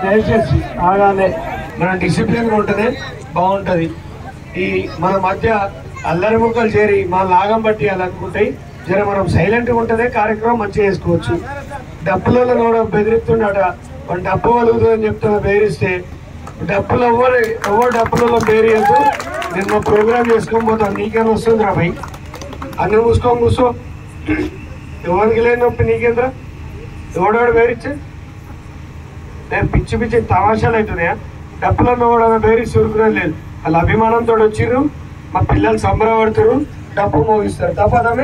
దయచేసి ఆగానే మన డిసిప్లిన్ ఉంటేనే బాగుంటది ఈ మన మధ్య అల్లరి ముక్కలు చేరి మా లాగం పట్టియాలనుకుంటాయి జర మనం సైలెంట్ గా ఉంటేనే కార్యక్రమం మంచిగా చేసుకోవచ్చు డబ్బులలో కూడా బెదిరిస్తుండట వాడు డబ్బు కలుగుతుందని చెప్తున్నా బెదిరిస్తే డబ్బులు ఎవరు ఎవరు డబ్బులలో బేరియద్దు నేను మా ప్రోగ్రామ్ చేసుకొని పోతాను నీకేం వస్తుంది రా భయ్ అన్ని మూసుకొని కూర్చో ఎవరికి లేని నొప్పి నీకేంద్రా ఎవడెవడు బేరిచ్చే నేను పిచ్చి పిచ్చి తమాషాలు అవుతున్నాయా డబ్బులను కూడా బేరిచ్చి ఉరుకునే లేదు వాళ్ళ అభిమానంతో వచ్చిర్రు మా పిల్లలు సంబరపడుతురు డబ్బు మోగిస్తారు తప్పదమ్మి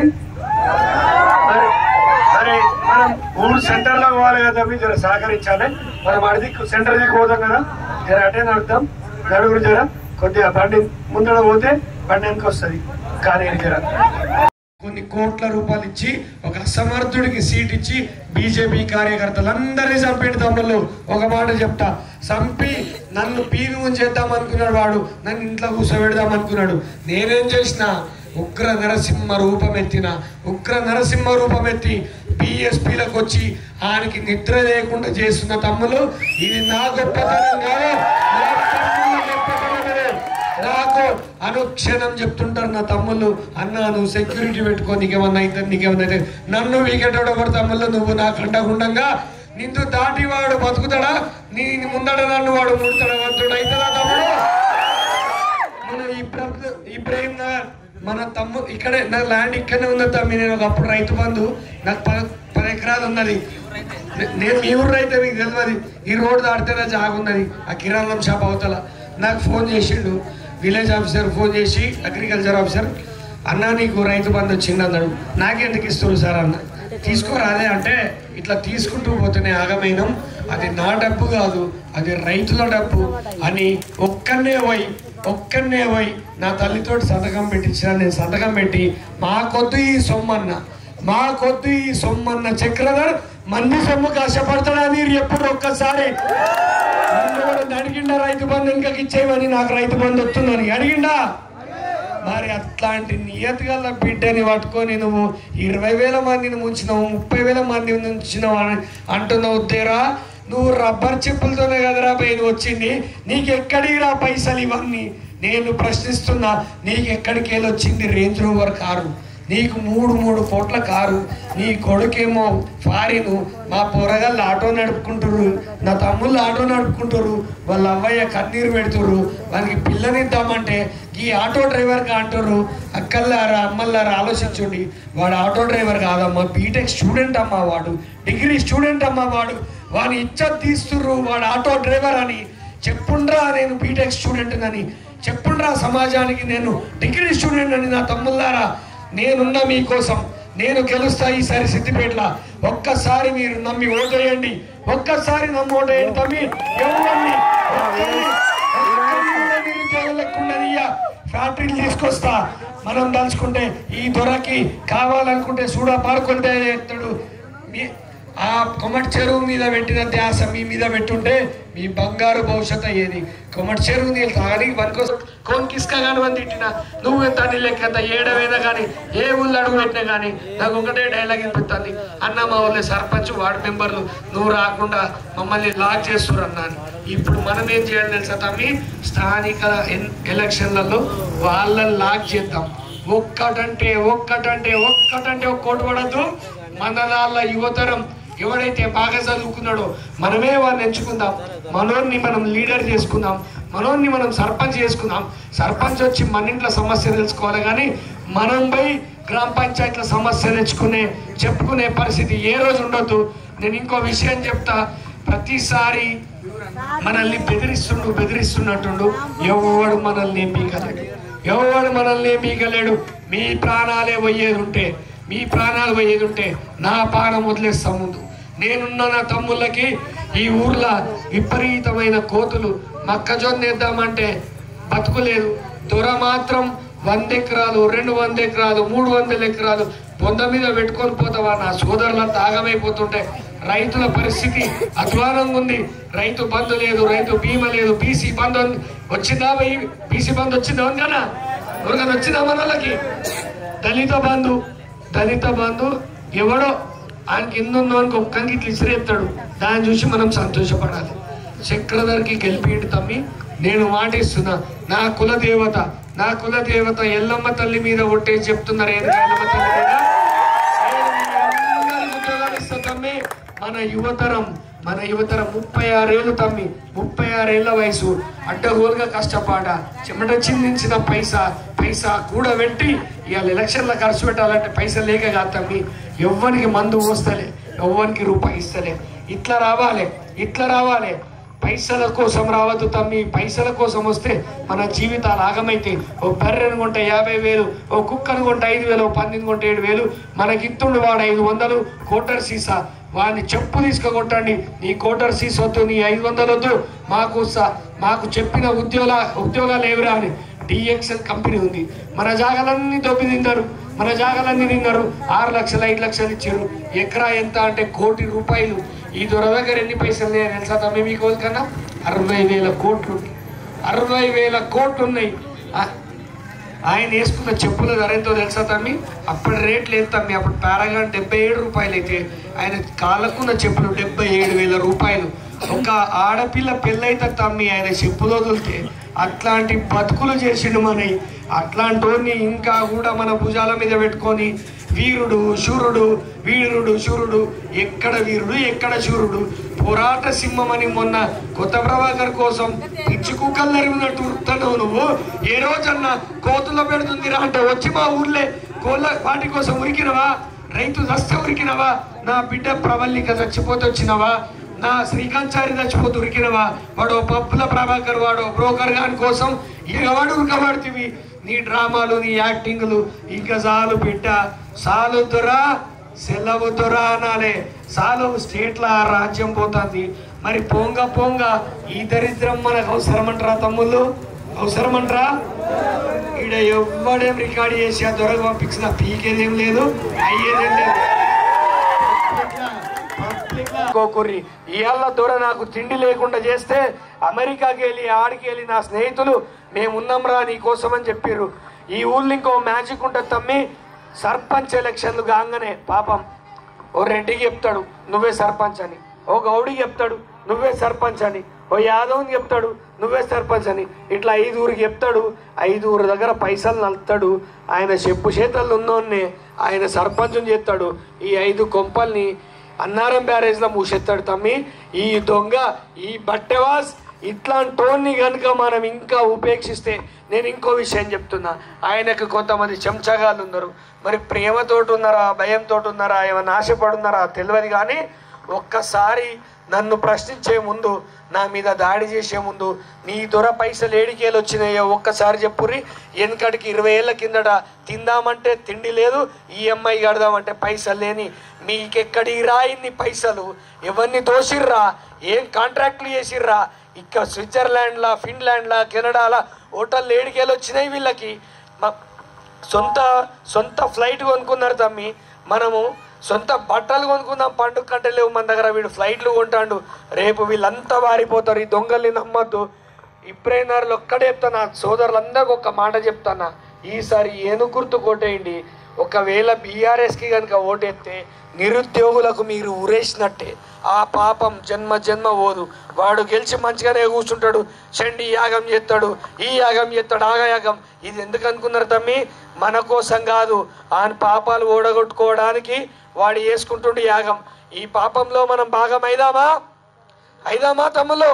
మరి మరి మనం ఊరు సెంటర్ లో పోవాలి కదా తమ్మి జర సహకరించాలి మనం అడిది సెంటర్ దిక్కు పోతాం కదా జర అటే నడుద్దాం నడుగురు జర కొద్దిగా బండి ముందర పోతే బండి వెనక వస్తుంది కానీ జర కొన్ని కోట్ల రూపాయలు ఇచ్చి ఒక అసమర్థుడికి సీట్ ఇచ్చి బీజేపీ కార్యకర్తలందరినీ చంపేడు తమ్ముళ్ళు ఒక మాట చెప్తా చంపి నన్ను పీను చేద్దాం అనుకున్నాడు వాడు నన్ను ఇంట్లో కూర్చోబెడదాం అనుకున్నాడు నేనేం చేసిన ఉగ్ర నరసింహ రూపం ఎత్తిన ఉగ్ర నరసింహ రూపం ఎత్తి బిఎస్పీలకు వచ్చి ఆయనకి నిద్ర లేకుండా చేస్తున్న తమ్ములు ఇది నా గొప్పతనం కాదు నా తమ్ముళ్ళ గొప్పతనమే. నాకు అనుక్షణం చెప్తుంటారు నా తమ్ముళ్ళు అన్న నువ్వు సెక్యూరిటీ పెట్టుకో నీకేమన్నా అయితే నీకేమన్నా అయితే నన్ను వీకెట్ ఒకరు తమ్ముళ్ళు నువ్వు నా కండగుండంగా నిన్ను దాటి వాడు బతుకుతాడా నీ ముందడ నన్ను వాడు ముడతాడా వంతుడు అవుతుందా తమ్ముడు మన ఇబ్రాహిం ఇబ్రాహిం నగర్ మన తమ్ము ఇక్కడే నా ల్యాండ్ ఇక్కడనే ఉంది తమ్మి నేను ఒకప్పుడు రైతు బంధు నాకు పద పది ఎకరాలు ఉన్నది నే- నేను మీ ఊరు రైతే మీకు తెలియదు ఈ రోడ్ దాటితేనే జాగున్నది ఆ కిరాణం షాప్ అవతల నాకు ఫోన్ చేసిండు విలేజ్ ఆఫీసర్ ఫోన్ చేసి అగ్రికల్చర్ ఆఫీసర్ అన్న నీకు రైతు బంధు వచ్చింది అన్నాడు నాకెందుకు ఇస్తారు సార్ అన్న తీసుకోరాదే అంటే ఇట్లా తీసుకుంటూ పోతేనే ఆగమైనం అది నా డబ్బు కాదు అది రైతుల డబ్బు అని ఒక్కనే పోయి ఒక్కనే పోయి నా తల్లితోటి సంతకం పెట్టించిన నేను సంతకం పెట్టి మా కొద్దు ఈ సొమ్మన్న మా కొద్దు ఈ సొమ్మన్న చక్రధర్ మంది సొమ్ము కష్టపడతాడా మీరు ఎప్పుడు ఒక్కసారి నన్ను కూడా అడిగిండా రైతు బంధు ఇంకా ఇచ్చేయమని నాకు రైతు బంధు వస్తుందని అడిగిండా మరి అట్లాంటి నియత గల బిడ్డని పట్టుకొని నువ్వు ఇరవై వేల మందిని ముంచినావు ముప్పై వేల మందిని ముంచినావు అని అంటున్నావు తేరా నువ్వు రబ్బర్ చెప్పులతోనే కదరా పైన వచ్చింది నీకు ఎక్కడికి రా పైసలు ఇవన్నీ నేను ప్రశ్నిస్తున్నా నీకు ఎక్కడికి వెళ్ళి వచ్చింది రేంజ్ రోవర్ కారు నీకు మూడు మూడు కోట్ల కారు నీ కొడుకేమో ఫారిన్ మా పొరగాళ్ళు ఆటో నడుపుకుంటారు నా తమ్ముళ్ళు ఆటో నడుపుకుంటారు వాళ్ళ అవ్వయ్య కన్నీరు పెడుతుర్రు వానికి పిల్లనిద్దామంటే ఈ ఆటో డ్రైవర్గా అంటారు అక్కల్లారా అమ్మల్లారా ఆలోచించండి వాడు ఆటో డ్రైవర్ కాదమ్మా బీటెక్ స్టూడెంట్ అమ్మా వాడు డిగ్రీ స్టూడెంట్ అమ్మా వాడు వాని ఇచ్చ తీస్తుర్రు వాడు ఆటో డ్రైవర్ అని చెప్పుండ్రా నేను బీటెక్ స్టూడెంట్ అని చెప్పుండ్రా సమాజానికి నేను డిగ్రీ స్టూడెంట్ అని నా తమ్ముళ్ళారా నేనున్నా మీకోసం నేను గెలుస్తా ఈసారి సిద్దిపేటలో ఒక్కసారి మీరు నమ్మి ఓటేయండి ఒక్కసారి నమ్మి ఓటేయండి తమ్మి ఎవరిని ఒక్కరిని, ఒక్కరిని కూడా నిరుద్యోగం లేకుండా ఇయ్య. ఫ్యాక్టరీలు తీసుకొస్తా మనం తలుచుకుంటే ఈ దొరకి కావాలనుకుంటే చూడ పాడుకుంటే ఎత్తాడు మీ ఆ కొమటి చెరువు మీద పెట్టిన ధ్యాస మీ మీద పెట్టుంటే మీ బంగారు భవిష్యత్ అయ్యేది కొమటి చెరువు నీళ్ళు తాగడానికి పనికోసం కోన్ కిస్కా కానీ మంది తిట్టినా నువ్వు ఎంత నీ లెక్క ఎంత ఏడవైనా కానీ ఏ ఊళ్ళో అడుగు పెట్టినా కానీ నాకు ఒకటే డైలాగ్ వినిపిస్తుంది అన్న మా ఊళ్ళో సర్పంచ్ వార్డు మెంబర్లు నువ్వు రాకుండా మమ్మల్ని లాక్ చేస్తున్నారు అన్న అని. ఇప్పుడు మనం ఏం చేయాలి తెలుసా తమ్మి స్థానిక ఎన్- ఎలక్షన్లలో వాళ్ళని లాక్ చేద్దాం ఒక్కటంటే ఒక్కటంటే ఒక్కటంటే ఒక్క కోటు పడద్దు మన యువతరం ఎవడైతే బాగా చదువుకున్నాడో మనమే వాడిని ఎంచుకుందాం మనోన్ని మనం లీడర్ చేసుకుందాం మనోన్ని మనం సర్పంచ్ చేసుకుందాం సర్పంచ్ వచ్చి మన ఇంట్లో సమస్య తెలుసుకోవాలి కానీ మనం పోయి గ్రామ పంచాయతీల సమస్య తెచ్చుకునే చెప్పుకునే పరిస్థితి ఏ రోజు ఉండొద్దు నేను ఇంకో విషయం చెప్తా ప్రతిసారి మనల్ని బెదిరిస్తుండు బెదిరిస్తున్నట్టుండు ఎవడు మనల్ని ఏం పీకలేడు ఎవడు మనల్ని ఏం పీకలేడు మీ ప్రాణాలే పోయేది ఉంటే మీ ప్రాణాలు పోయేది ఉంటే నా ప్రాణం వదిలేస్తా ముందు నేనున్న నా తమ్ముళ్ళకి ఈ ఊర్లో విపరీతమైన కోతులు మొక్కజొన్న వేద్దామంటే బతుకులేదు దొర మాత్రం వంద ఎకరాలు రెండు వంద ఎకరాలు మూడు వందల ఎకరాలు పొంద మీద పెట్టుకొని పోతావా నా సోదరులంతా ఆగమైపోతుంటే రైతుల పరిస్థితి అధ్వానంగా ఉంది రైతు బంధు లేదు రైతు బీమా లేదు బీసీ బంధు ఉంది. వచ్చిందా బీసీ బంధు వచ్చిందా కదా ఎవరికైనా వచ్చిందా మన వాళ్ళకి దళిత బంధు దళిత బంధు ఎవడో ఆయన కింద ఉన్నవానికి ఒక్కరికి ఇట్లా ఇసిరేస్తాడు దాన్ని చూసి మనం సంతోషపడాలి చక్రధర్కి గెలిపిండి తమ్మి నేను మాటిస్తున్నా నా కుల దేవత నా కుల దేవత ఎల్లమ్మ తల్లి మీద ఒట్టేసి చెప్తున్నారు ఏంటి ఎల్లమ్మ తల్లి మీద నేను మీ అందరికి ఉద్యోగాలు ఇస్తా తమ్మి మన యువతరం మన యువతరం ముప్పై ఆరేళ్ళు తమ్మి ముప్పై ఆరేళ్ల వయసు అడ్డగోలుగా కష్టపాట చెమట చిందించిన పైసా పైసా కూడబెట్టి ఇవాళ ఎలక్షన్ల ఖర్చు పెట్టాలంటే పైసలు లేక కాదు తమ్మి ఎవ్వరికి మందు పోస్తలే ఎవ్వరికి రూపాయి ఇస్తలే ఇట్లా రావాలి ఇట్లా రావాలి పైసల కోసం రావద్దు తమ్మి పైసల కోసం వస్తే మన జీవితాలు ఆగమైతే ఓ బర్రెను కొంటే యాభై వేలు ఓ కుక్కను కొంటే ఐదు వేలు ఓ పందిని కొంటే ఏడు వేలు మనకిత్తుండు వాడు ఐదు వందలు కోటర్ సీసా వాడిని చెప్పు తీసుకొట్టండి నీ కోటర్ సీస్ వద్దు నీ ఐదు వందలు వద్దు మాకు స- మాకు చెప్పిన ఉద్యోగ ఉద్యోగాలు ఏవిరా అని డిఎక్స్ఎల్ కంపెనీ ఉంది మన జాగాలన్నీ దొబ్బి తిన్నారు మన జాగాలన్నీ తిన్నారు ఆరు లక్షలు ఐదు లక్షలు ఇచ్చారు ఎకరా ఎంత అంటే కోటి రూపాయలు ఈ దొర దగ్గర ఎన్ని పైసలు లేవు తెలుసా తమ్మి మీకు కన్నా అరవై వేల కోట్లు ఉన్నాయి. అరవై వేల కోట్లు ఉన్నాయి ఆ- ఆయన వేసుకున్న చెప్పుల ధర ఎంతో తెలుసా తమ్మి అప్పటి రేట్ లేదు తమ్మి అప్పుడు పారాగాన్ డెబ్బై ఏడు రూపాయలు అయితే ఆయన కాళ్ళకున్న చెప్పులు డెబ్బై ఏడు వేల రూపాయలు ఒక ఆడపిల్ల పెళ్ళైతే తమ్మి ఆయన చెప్పులో వదిలితే అట్లాంటి బతుకులు చేసిండు మనవి అట్లాంటి వాడిని ఇంకా కూడా మన భుజాల మీద పెట్టుకొని వీరుడు శూరుడు వీరుడు శూరుడు ఎక్కడ వీరుడు ఎక్కడ శూరుడు పోరాట సింహం అని మొన్న కొత్త ప్రభాకర్ కోసం పిచ్చి కుక్కలు నరిగినట్టు ఉరుకుతున్నావు నువ్వు ఏ రోజన్నా కోతుల్లో పెడుతుందిరా అంటే వచ్చి మా ఊర్లే కోళ్ళ వాటి కోసం ఉరికినవా రైతు దస్త ఉరికినవా నా బిడ్డ ప్రవల్లిక చచ్చిపోతే వచ్చినవా నా శ్రీకాంచారి చచ్చిపోతే ఉరికినవా వాడు పప్పుల ప్రభాకర్ వాడు బ్రోకర్ గాని కోసం ఎగవాడు ఉరకబడుతుంది నీ డ్రామాలు నీ యాక్టింగ్లు ఇంకా చాలు బిడ్డ సాలు దొరా సెలవు దొరా అనాలే సాలు స్టేట్ల రాజ్యం పోతుంది మరి పోంగ పోంగ ఈ దరిద్రం మనకు అవసరమంటారా తమ్ముళ్ళు అవసరమంటారా ఈడ ఎవ్వడేం రికార్డ్ చేసి ఆ దొరకు పంపించిన పీకేదేం లేదు అయ్యేదేం లేదు కోకుర్రి ఇవాళ దొర నాకు తిండి లేకుండా చేస్తే అమెరికాకి వెళ్ళి ఆడికి వెళ్ళి నా స్నేహితులు మేము ఉన్నాం రా నీ కోసం అని చెప్పారు ఈ ఊళ్ళో ఇంకో మ్యాజిక్ ఉంటుంది తమ్మి సర్పంచ్ ఎలక్షన్లు కాగానే పాపం ఓ రెడ్డికి చెప్తాడు నువ్వే సర్పంచ్ అని ఓ గౌడికి చెప్తాడు నువ్వే సర్పంచ్ అని ఓ యాదవ్ని చెప్తాడు నువ్వే సర్పంచ్ అని ఇట్లా ఐదుగురికి చెప్తాడు ఐదుగురు దగ్గర పైసలు నలుతాడు ఆయన చెప్పు చేతలు ఉన్నోన్నే ఆయన సర్పంచ్ని చేస్తాడు ఈ ఐదు కొంపల్ని అన్నారం బ్యారేజ్లో మూసేస్తాడు తమ్మి ఈ దొంగ ఈ బట్టెవాస్ ఇట్లాంటోన్ని కనుక మనం ఇంకా ఉపేక్షిస్తే నేను ఇంకో విషయం చెప్తున్నా ఆయనకు కొంతమంది చెంచగాళ్ళు ఉన్నారు మరి ప్రేమతోటి ఉన్నారా భయంతో ఉన్నారా ఏమైనా ఆశపడున్నారా తెలియదు కానీ ఒక్కసారి నన్ను ప్రశ్నించే ముందు నా మీద దాడి చేసే ముందు నీ దొర పైసలు ఏడికేలు వచ్చినాయో ఒక్కసారి చెప్పుర్రి వెనకడికి ఇరవై ఏళ్ళ కిందట తిందామంటే తిండి లేదు ఈఎంఐ కడదామంటే పైసలు లేని మీకెక్కడి రాయింది పైసలు ఎవరిని దోసిర్రా ఏం కాంట్రాక్ట్లు చేసిర్రా ఇక్కడ స్విట్జర్లాండ్లా ఫిన్లాండ్లా కెనడాలా హోటల్ ఏడికేలు వచ్చినాయి వీళ్ళకి మ- సొంత సొంత ఫ్లైట్ కొనుక్కున్నారు తమ్మి మనము సొంత బట్టలు కొనుక్కుందాం పండుగ కంటే లేవు మన దగ్గర వీడు ఫ్లైట్లు కొంటాడు రేపు వీళ్ళంతా వారిపోతారు ఈ దొంగల్ని నమ్మద్దు ఇప్పుడైనారు ఒక్కడే చెప్తాను సోదరులందరికీ ఒక మాట చెప్తానా ఈసారి ఏను గుర్తు కొట్టేయండి ఒకవేళ బీఆర్ఎస్కి కనుక ఓటేస్తే నిరుద్యోగులకు మీరు ఉరేసినట్టే ఆ పాపం జన్మ జన్మ పోదు వాడు గెలిచి మంచిగానే కూర్చుంటాడు చండి యాగం చేస్తాడు ఈ యాగం చేస్తాడు ఆగ యాగం ఇది ఎందుకు అనుకున్నారు తమ్మి మన కోసం కాదు ఆయన పాపాలు ఓడగొట్టుకోవడానికి వాడు చేసుకుంటుండే యాగం ఈ పాపంలో మనం భాగం అయిదామా అయిదామా తమ్ములు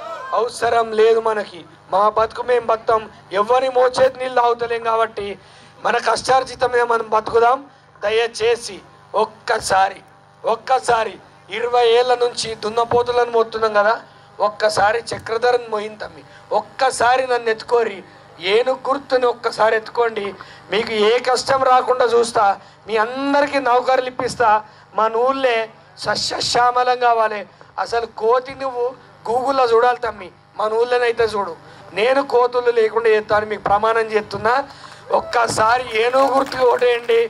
అవసరం లేదు మనకి మా బతుకు మేము బతాం ఎవరి మోచేతి నీళ్ళు తాగుతలేం కాబట్టి మన కష్టార్జితం మీద మనం బతుకుదాం దయచేసి ఒక్కసారి ఒక్కసారి ఇరవై ఏళ్ళ నుంచి దున్నపోతులను మోస్తున్నాం కదా ఒక్కసారి చక్రధరని మోయింతమ్మి ఒక్కసారి నన్ను ఎత్తుకోరి ఏను గుర్తుని ఒక్కసారి ఎత్తుకోండి మీకు ఏ కష్టం రాకుండా చూస్తా మీ అందరికీ నౌకర్లు ఇప్పిస్తా మా ఊళ్ళే సస్యశ్యామలం కావాలి అసలు కోతి నువ్వు గూగుల్లో చూడాలి తమ్మి మన ఊళ్ళోనైతే చూడు నేను కోతులు లేకుండా చేస్తాను మీకు ప్రమాణం చేస్తున్నా ఒక్కసారి ఏనుగు గుర్తుకు ఓటేయండి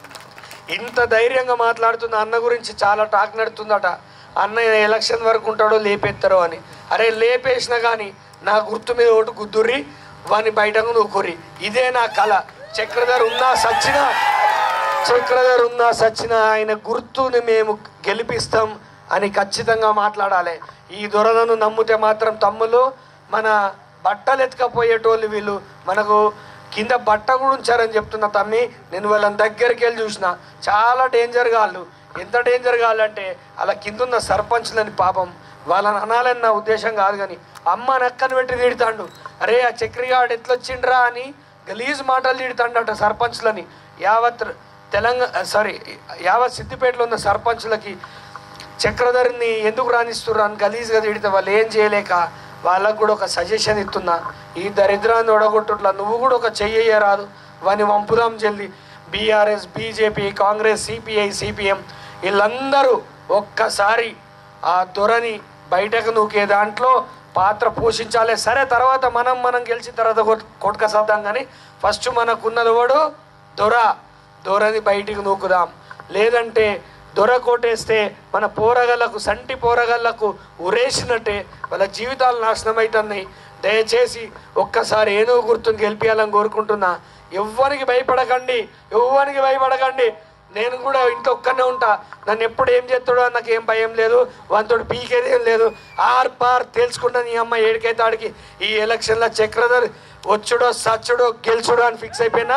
ఇంత ధైర్యంగా మాట్లాడుతున్న అన్న గురించి చాలా టాక్ నడుతుందట అన్న ఎలక్షన్ వరకు ఉంటాడో లేపేస్తారో అని అరే లేపేసిన కానీ నా గుర్తు మీద ఓటు గుద్దుర్రి వాని బయటకు నూకుర్రి ఇదే నా కళ చక్రధర్ ఉన్నా సచ్చినా చక్రధర్ ఉన్నా సచిన ఆయన గుర్తుని మేము గెలిపిస్తాం అని ఖచ్చితంగా మాట్లాడాలి ఈ దొరలను నమ్మితే మాత్రం తమ్ములు మన బట్టలు ఎత్తుకపోయేటోళ్ళు వీళ్ళు మనకు కింద బట్ట కూడా ఉంచారని చెప్తున్నా తమ్మి నేను వాళ్ళని దగ్గరికి వెళ్ళి చూసిన చాలా డేంజర్ గాళ్ళు ఎంత డేంజర్ గాళ్ళంటే అలా కింద ఉన్న సర్పంచ్లని పాపం వాళ్ళని అనాలని నా ఉద్దేశం కాదు కానీ అమ్మ నక్కని పెట్టి తిడతాండు అరే ఆ చక్రిగాడు ఎట్లొచ్చిండ్రా అని గలీజ్ మాటలు తిడతాండట సర్పంచ్లని యావత్ తెలంగాణ సారీ యావత్ సిద్దిపేటలో ఉన్న సర్పంచ్లకి చక్రధర్ని ఎందుకు రాణిస్తున్నారు అని గలీజ్గా తిడితే వాళ్ళు ఏం చేయలేక వాళ్ళకు కూడా ఒక సజెషన్ ఇస్తున్నా ఈ దరిద్రాన్ని ఒడగొట్టుట్లా నువ్వు కూడా ఒక చెయ్య రాదు వాని వంపుదాం చెల్లి BRS BJP Congress CPI CPM వీళ్ళందరూ ఒక్కసారి ఆ దొరని బయటకు నూకే దాంట్లో పాత్ర పోషించాలి సరే తర్వాత మనం మనం గెలిచిన తర్వాత కొట్- కొట్టుక సద్దాం కానీ ఫస్ట్ మనకున్నది వాడు దొర దొరని బయటికి నూకుదాం లేదంటే దొర కొట్టేస్తే మన పోరగళ్ళకు సంటి పోరగళ్ళకు ఉరేసినట్టే వాళ్ళ జీవితాలు నాశనం అవుతున్నాయి దయచేసి ఒక్కసారి ఏదో గుర్తుని గెలిపించాలని కోరుకుంటున్నా ఎవ్వరికి భయపడకండి ఎవ్వరికి భయపడకండి నేను కూడా ఇంట్లో ఒక్కనే ఉంటా నన్ను ఎప్పుడు ఏం చేస్తాడో అని నాకు ఏం భయం లేదు వానితోటి పీకేది ఏం లేదు ఆర్ పార్ తెలుసుకుంటా నీ అమ్మ ఏడికైతే ఆడికి ఈ ఎలక్షన్లో చక్రధర్ వచ్చుడో సచ్చుడో గెలుచుడో అని ఫిక్స్ అయిపోయినా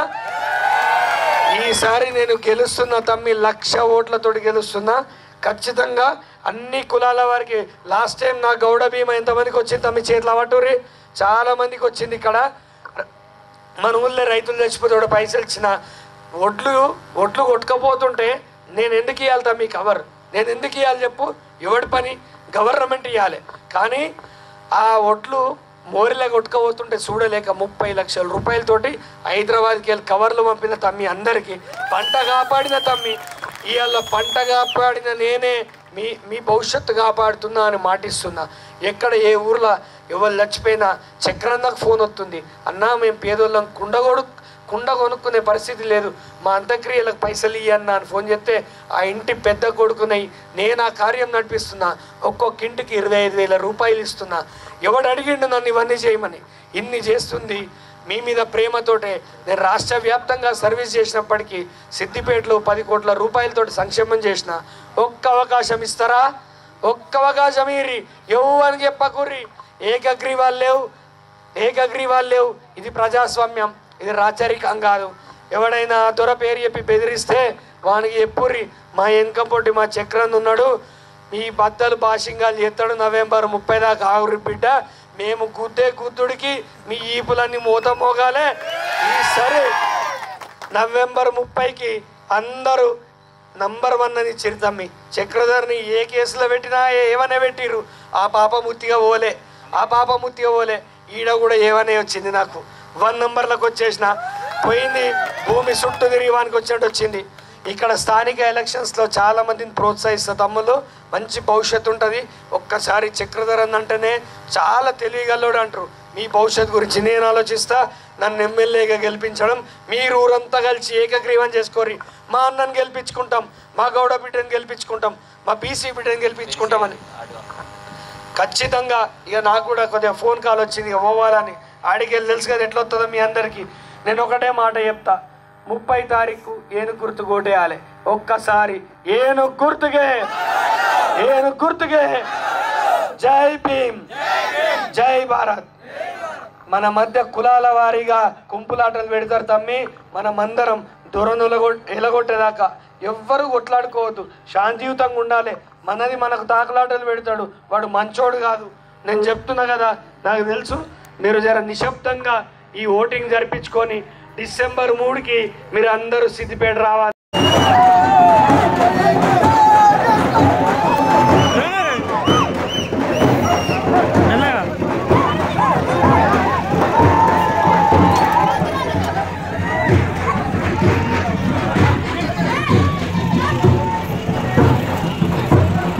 ఈసారి నేను గెలుస్తున్నా తమ్మి లక్ష ఓట్లతోటి గెలుస్తున్నా ఖచ్చితంగా అన్ని కులాల వారికి లాస్ట్ టైం నా గౌడ భీమా ఎంతమందికి వచ్చింది తమ్మి చేతులు అవటూరి చాలా మందికి వచ్చింది ఇక్కడ మన ఊళ్ళో రైతులు చచ్చిపోతే కూడా పైసలు ఇచ్చిన ఒడ్లు ఒడ్లు కొట్టుకపోతుంటే నేను ఎందుకు ఇవ్వాలి తమ్మి కవర్ నేను ఎందుకు ఇవ్వాలి చెప్పు ఎవడి పని గవర్నమెంట్ ఇవ్వాలి కానీ ఆ ఒడ్లు మోరిలా కొట్టుకపోతుంటే చూడలేక ముప్పై లక్షల రూపాయలతోటి హైదరాబాద్కి వెళ్ళి కవర్లు పంపిన తమ్మి అందరికీ పంట కాపాడిన తమ్మి ఇవాళ పంట కాపాడిన నేనే మీ మీ భవిష్యత్తు కాపాడుతున్నా అని మాటిస్తున్నా ఎక్కడ ఏ ఊర్లో ఎవరు చచ్చిపోయినా చక్రాన్నకు ఫోన్ వస్తుంది అన్నా మేము పేదోళ్ళం కుండగొడు కుండ కొనుక్కునే పరిస్థితి లేదు మా అంత్యక్రియలకు పైసలు ఇయ్యన్నా అని ఫోన్ చేస్తే ఆ ఇంటి పెద్ద కొడుకునై నేను ఆ కార్యం నడిపిస్తున్నా ఒక్కొక్క ఇంటికి ఇరవై ఐదు వేల రూపాయలు ఇస్తున్నా ఎవడు అడిగిండు నన్ను ఇవన్నీ చేయమని ఇన్ని చేస్తుంది మీ మీద ప్రేమతోటే నేను రాష్ట్ర వ్యాప్తంగా సర్వీస్ చేసినప్పటికీ సిద్దిపేటలో పది కోట్ల రూపాయలతోటి సంక్షేమం చేసిన ఒక్క అవకాశం ఇస్తారా ఒక్క అవకాశం ఇరి ఎవరికి చెప్పకుర్రి ఏకగ్రీవాలు లేవు ఏకగ్రీవాలు లేవు ఇది ప్రజాస్వామ్యం ఇది రాచరికం కాదు ఎవడైనా దొర పేరు చెప్పి బెదిరిస్తే వానికి ఎప్పుర్రి మా వెనక పొట్టి మా చక్రం ఉన్నాడు మీ బద్దలు బాషింగాలు ఎత్తాడు నవంబర్ ముప్పై దాకా ఆగురి బిడ్డ మేము గుద్దే గుద్దుడికి మీ ఈపులన్నీ మూత మోగాలే ఈ సరే నవంబర్ ముప్పైకి అందరూ నంబర్ వన్ అని చిరుతమ్మి చక్రధర్ని ఏ కేసులో పెట్టినా ఏమనే పెట్టిర్రు ఆ పాప ముత్తిగా పోలే ఆ పాప ముత్తిగా పోలే ఈడ కూడా ఏమనే వచ్చింది నాకు వన్ నంబర్లకు వచ్చేసిన పోయింది భూమి చుట్టూ తిరిగి వానికి వచ్చినట్టు వచ్చింది ఇక్కడ స్థానిక ఎలక్షన్స్లో చాలా మందిని ప్రోత్సహిస్తా తమ్ముళ్ళు మంచి భవిష్యత్తు ఉంటుంది ఒక్కసారి చక్రధరన్ అంటేనే చాలా తెలియగలడు అంటారు మీ భవిష్యత్తు గురించి నేను ఆలోచిస్తా నన్ను ఎమ్మెల్యేగా గెలిపించడం మీరు ఊరంతా కలిసి ఏకగ్రీవం చేసుకోరి మా అన్నని గెలిపించుకుంటాం మా గౌడ బిడ్డని గెలిపించుకుంటాం మా బీసీ బిడ్డని గెలిపించుకుంటామని ఖచ్చితంగా ఇక నాకు కూడా కొద్దిగా ఫోన్ కాల్ వచ్చింది ఇక పోవాలని ఆడికి వెళ్ళి తెలుసు కదా ఎట్లా వస్తుందో మీ అందరికీ నేను ఒకటే మాట చెప్తా ముప్పై తారీఖు ఏను గుర్తు కొట్టేయాలి ఒక్కసారి ఏను గుర్తుకే ఏను గుర్తుకే జై భీమ్ జై భారత్ మన మధ్య కులాల వారీగా కుంపులాటలు పెడతారు తమ్మి మనమందరం దూరం ఎలగొట్టేదాకా ఎవ్వరు కొట్లాడుకోవద్దు శాంతియుతంగా ఉండాలి మనది మనకు తాకలాటలు పెడతాడు వాడు మంచోడు కాదు నేను చెప్తున్నా కదా నాకు తెలుసు మీరు జర నిశ్శబ్దంగా ఈ ఓటింగ్ జరిపించుకొని డిసెంబర్ మూడుకి మీరు అందరూ సిద్దిపేట రావాలి